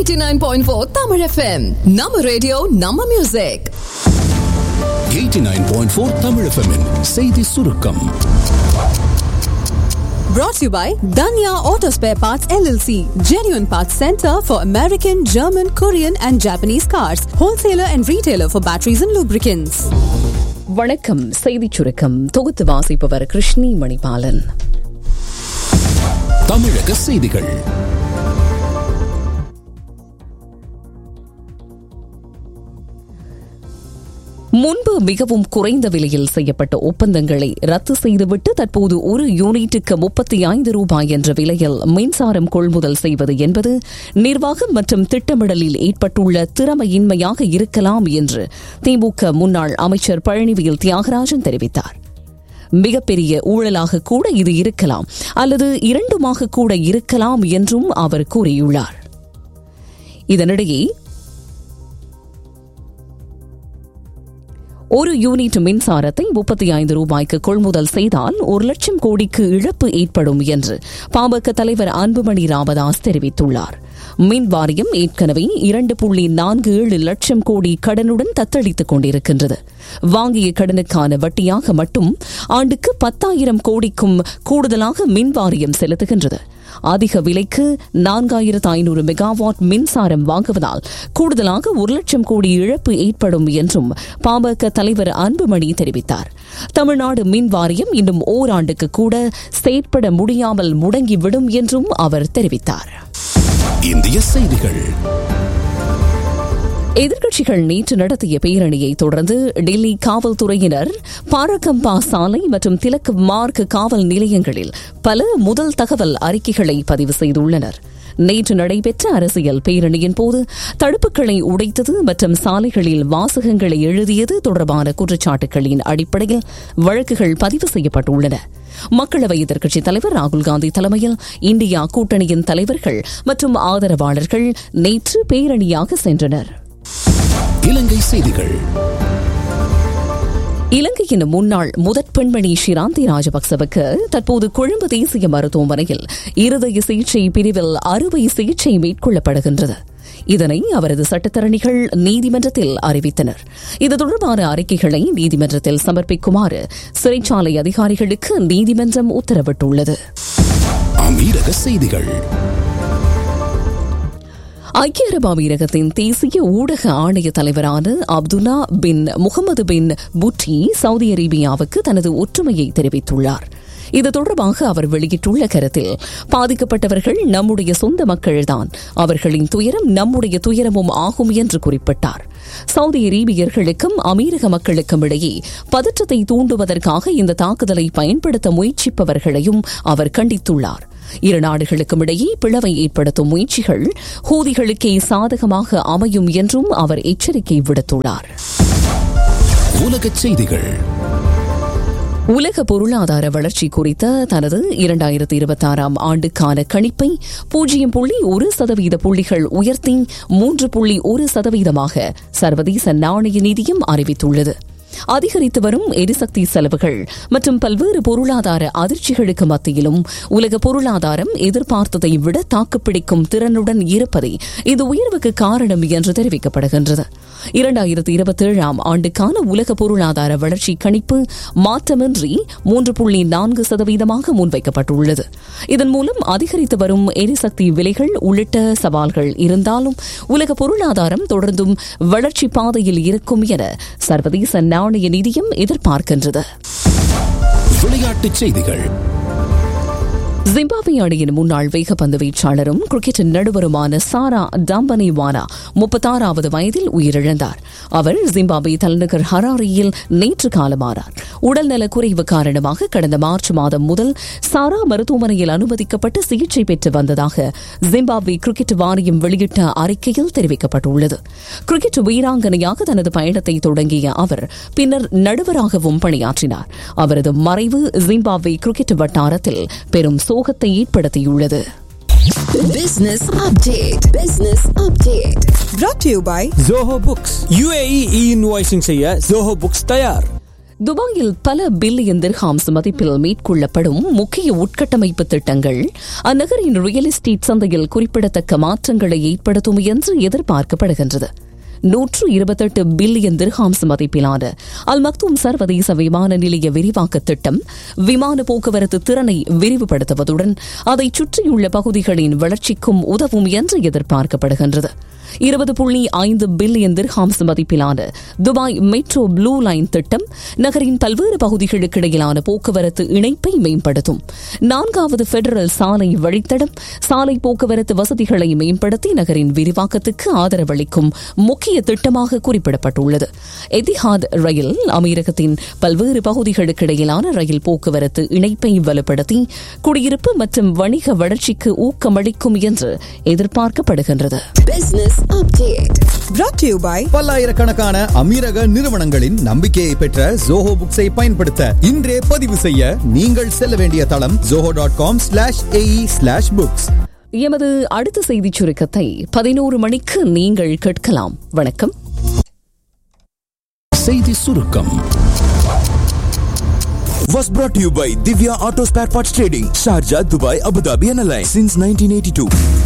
89.4 Tamil FM நம்ம radio நம்ம music 89.4 Tamil FM -இன் செய்தி சுருக்கம் brought to you by Danya Auto Spare Parts LLC genuine parts center for American German Korean and Japanese cars wholesaler and retailer for batteries and lubricants வணக்கம் செய்திச் சுருக்கம் தொகுத்து வாசிப்பவர் கிருஷ்ணி மணிபாலன் தமிழக செய்திகள் முன்பு மிகவும் குறைந்த விலையில் செய்யப்பட்ட ஒப்பந்தங்களை ரத்து செய்துவிட்டு தற்போது ஒரு யூனிட்டுக்கு முப்பத்தி ஐந்து ரூபாய் என்ற விலையில் மின்சாரம் கொள்முதல் செய்வது என்பது நிர்வாகம் மற்றும் திட்டமிடலில் ஏற்பட்டுள்ள திறமையின்மையாக இருக்கலாம் என்று திமுக முன்னாள் அமைச்சர் பழனிவேல் தியாகராஜன் தெரிவித்தார் மிகப்பெரிய ஊழலாக கூட இது இருக்கலாம் அல்லது இரண்டுமாக கூட இருக்கலாம் என்றும் அவர் கூறியுள்ளார் இதனிடையே ஒரு யூனிட் மின்சாரத்தை முப்பத்தி ஐந்து ரூபாய்க்கு கொள்முதல் செய்தால் ஒரு லட்சம் கோடிக்கு இழப்பு ஏற்படும் என்று பாமக தலைவர் அன்புமணி ராமதாஸ் தெரிவித்துள்ளார் மின் வாரியம் ஏற்கனவே இரண்டு புள்ளி நான்கு ஏழு லட்சம் கோடி கடனுடன் தத்தளித்துக் கொண்டிருக்கின்றது வாங்கிய கடனுக்கான வட்டியாக மட்டும் ஆண்டுக்கு பத்தாயிரம் கோடிக்கும் கூடுதலாக மின் வாரியம் செலுத்துகின்றது அதிக விலைக்கு நான்காயிரத்து ஐநூறு மெகாவாட் மின்சாரம் வாங்குவதால் கூடுதலாக ஒரு லட்சம் கோடி இழப்பு ஏற்படும் என்றும் பாமக தலைவர் அன்புமணி தெரிவித்தார் தமிழ்நாடு மின் வாரியம் இன்னும் ஓராண்டுக்கு கூட செயற்பட முடியாமல் முடங்கிவிடும் என்றும் அவர் தெரிவித்தார் இந்திய செய்திகள் எதிர்க்கட்சிகள் நேற்று நடத்திய பேரணியை தொடர்ந்து டெல்லி காவல்துறையினர் பாரகம்பா சாலை மற்றும் திலக் மார்க் காவல் நிலையங்களில் பல முதல் தகவல் அறிக்கைகளை பதிவு செய்துள்ளனர் நேற்று நடைபெற்ற அரசியல் பேரணியின் போது தடுப்புகளை உடைத்தது மற்றும் சாலைகளில் வாசகங்களை எழுதியது தொடர்பான குற்றச்சாட்டுகளின் அடிப்படையில் வழக்குகள் பதிவு செய்யப்பட்டுள்ளன மக்களவை எதிர்க்கட்சித் தலைவர் ராகுல் காந்தி தலைமையில் இந்தியா கூட்டணியின் தலைவர்கள் மற்றும் ஆதரவாளர்கள் நேற்று பேரணியாக சென்றனர் இலங்கை செய்திகள் இலங்கையின் முன்னாள் முதற் பெண்மணி ஷிராந்தி ராஜபக்சவுக்கு தற்போது கொழும்பு தேசிய மருத்துவமனையில் இருதய சிகிச்சை பிரிவில் அறுவை சிகிச்சை மேற்கொள்ளப்படுகின்றது இதனை அவரது சட்டத்தரணிகள் நீதிமன்றத்தில் அறிவித்தனர் இது தொடர்பான அறிக்கைகளை நீதிமன்றத்தில் சமர்ப்பிக்குமாறு சிறைச்சாலை அதிகாரிகளுக்கு நீதிமன்றம் உத்தரவிட்டுள்ளது அமீரக செய்திகள் ஐக்கிய அரபு அமீரகத்தின் தேசிய ஊடக ஆணைய தலைவரான அப்துல்லா பின் முகமது பின் புட்டி சவுதி அரேபியாவுக்கு தனது ஒற்றுமையை தெரிவித்துள்ளார் இது தொடர்பாக அவர் வெளியிட்டுள்ள கருத்தில் பாதிக்கப்பட்டவர்கள் நம்முடைய சொந்த மக்கள்தான் அவர்களின் துயரம் நம்முடைய துயரமும் ஆகும் என்று குறிப்பிட்டார் சவுதி அரேபியர்களுக்கும் அமீரக மக்களுக்கும் இடையே பதற்றத்தை தூண்டுவதற்காக இந்த தாக்குதலை பயன்படுத்த முயற்சிப்பவர்களையும் அவர் கண்டித்துள்ளார் இரு நாடுகளுக்கும் இடையே பிளவை ஏற்படுத்தும் முயற்சிகள் ஹூதிகளுக்கே சாதகமாக அமையும் என்றும் அவர் எச்சரிக்கை விடுத்துள்ளார் உலகச் செய்திகள் உலக பொருளாதார வளர்ச்சி குறித்த தனது இரண்டாயிரத்தி இருபத்தி ஆறாம் ஆண்டுக்கான கணிப்பை பூஜ்ஜியம் புள்ளி ஒரு சதவீத புள்ளிகள் உயர்த்தி மூன்று புள்ளி ஒரு சதவீதமாக சர்வதேச நாணய நிதியம் அறிவித்துள்ளது அதிகரித்து வரும் எரிசக்தி செலவுகள் மற்றும் பல்வேறு பொருளாதார அதிர்ச்சிகளுக்கு மத்தியிலும் உலக பொருளாதாரம் எதிர்பார்த்ததை விட தாக்குப்பிடிக்கும் திறனுடன் இருப்பதே இந்த உயர்வுக்கு காரணம் என்று தெரிவிக்கப்படுகின்றது இரண்டாயிரத்தி இருபத்தி ஏழாம் ஆண்டுக்கான உலக பொருளாதார வளர்ச்சி கணிப்பு மாற்றமின்றி மூன்று புள்ளி நான்கு சதவீதமாக முன்வைக்கப்பட்டுள்ளது இதன் மூலம் அதிகரித்து வரும் எரிசக்தி விலைகள் உள்ளிட்ட சவால்கள் இருந்தாலும் உலக பொருளாதாரம் தொடர்ந்தும் வளர்ச்சி பாதையில் இருக்கும் என சர்வதேச நாணய நிதியம் எதிர்பார்க்கின்றது விளையாட்டுச் செய்திகள் ஜிம்பாப்வே அணியின் முன்னாள் வேகப்பந்து வீச்சாளரும் கிரிக்கெட் நடுவருமான சாரா டாம்பனிவானா முப்பத்தாறாவது வயதில் உயிரிழந்தார் அவர் ஜிம்பாப்வே தலைநகர் ஹராரியில் நேற்று காலமானார் உடல்நல குறைவு காரணமாக கடந்த மார்ச் மாதம் முதல் சாரா மருத்துவமனையில் அனுமதிக்கப்பட்டு சிகிச்சை பெற்று வந்ததாக ஜிம்பாப்வே கிரிக்கெட் வாரியம் வெளியிட்ட அறிக்கையில் தெரிவிக்கப்பட்டுள்ளது கிரிக்கெட் வீராங்கனையாக தனது பயணத்தை தொடங்கிய அவர் பின்னர் நடுவராகவும் பணியாற்றினார் அவரது மறைவு ஜிம்பாப்வே கிரிக்கெட் வட்டாரத்தில் பெரும் சோகத்தை ஏற்படுத்தியுள்ளது business update business update brought to you by Zoho books UAE e invoicing செய்ய ஜோஹோ புக்ஸ் தயார் துபாயில் பல பில்லியன் திர்ஹாம்ஸ் மதிப்பில் மேற்கொள்ளப்படும் முக்கிய உட்கட்டமைப்பு திட்டங்கள் அந்நகரின் ரியல் எஸ்டேட் சந்தையில் குறிப்பிடத்தக்க மாற்றங்களை ஏற்படுத்தும் என்று எதிர்பார்க்கப்படுகின்றது நூற்று இருபத்தெட்டு பில்லியன் திர்ஹாம்ஸ் மதிப்பிலான அல் மக்தூம் சர்வதேச விமான நிலைய விரிவாக்க திட்டம் விமான போக்குவரத்து திறனை விரிவுபடுத்துவதுடன் அதைச் சுற்றியுள்ள பகுதிகளின் வளர்ச்சிக்கும் உதவும் என்று எதிர்பார்க்கப்படுகின்றது இருபது புள்ளி ஐந்து பில்லியன் திர்ஹாம்ஸ் மதிப்பிலான துபாய் மெட்ரோ ப்ளூ லைன் திட்டம் நகரின் பல்வேறு பகுதிகளுக்கு இடையிலான போக்குவரத்து இணைப்பை மேம்படுத்தும் நான்காவது பெடரல் சாலை வழித்தடம் சாலை போக்குவரத்து வசதிகளை மேம்படுத்தி நகரின் விரிவாக்கத்துக்கு ஆதரவளிக்கும் முக்கிய திட்டமாக குறிப்பிடப்பட்டுள்ளது எதிஹாத் ரயில் அமீரகத்தின் பல்வேறு பகுதிகளுக்கு இடையிலான ரயில் போக்குவரத்து இணைப்பை வலுப்படுத்தி குடியிருப்பு மற்றும் வணிக வளர்ச்சிக்கு ஊக்கமளிக்கும் என்று எதிர்பார்க்கப்படுகின்றது Business update. brought to you by பல்லாயிரக்கணக்கான அமீரக நிறுவனங்களின் நம்பிக்கையை பெற்ற ஜோஹோ புக்ஸை பயன்படுத்த இன்றே பதிவு செய்ய நீங்கள் செல்ல வேண்டிய தளம் Zoho dot com slash AE slash books எமது அடுத்த செய்திச் சுருக்கத்தை பதினோரு மணிக்கு நீங்கள் கேட்கலாம் வணக்கம் செய்தி சுருக்கம் was brought to you by Divya Auto Spare Parts Trading, Sharjah, Dubai, Abu Dhabi and Alliance since 1982.